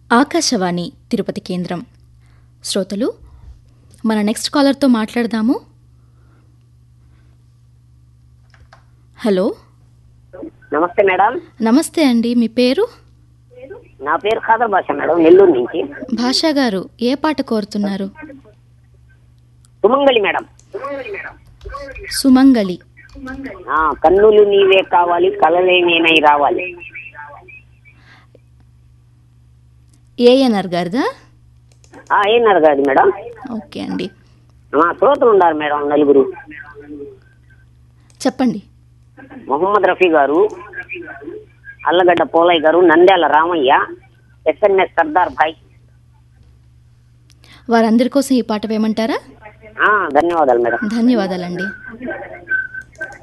ఆకాశవాణి తిరుపతి కేంద్రం శ్రోతలు మన నెక్స్ట్ కాలర్తో మాట్లాడదాము హలో నమస్తే మేడం నమస్తే అండి మీ పేరు నా పేరు ఖాదర్ భాష మేడం నెల్లూరు నుంచి భాషా గారు ఏ పాట కోరుతున్నారు సుమంగళి మేడం సుమంగళి ఆ, కన్నులు నీవే కావాలి కలలే నేనై రావాలి ఏఎన్ఆర్ గారిదా ఆ, ఏనారు కాదు మేడం ఓకే అండి మా శ్రోతలు ఉన్నారు మేడం నలుగురు చెప్పండి మొహమ్మద్ రఫీ గారు అల్లగడ్డ పోలయ్య గారు నంద్యాల రామయ్య ఎస్ఎంఎస్ సర్దార్ భాయ్ వారందరి కోసం ఈ పాట వేయమంటారా ఆ, ధన్యవాదాలు మేడం ధన్యవాదాలండి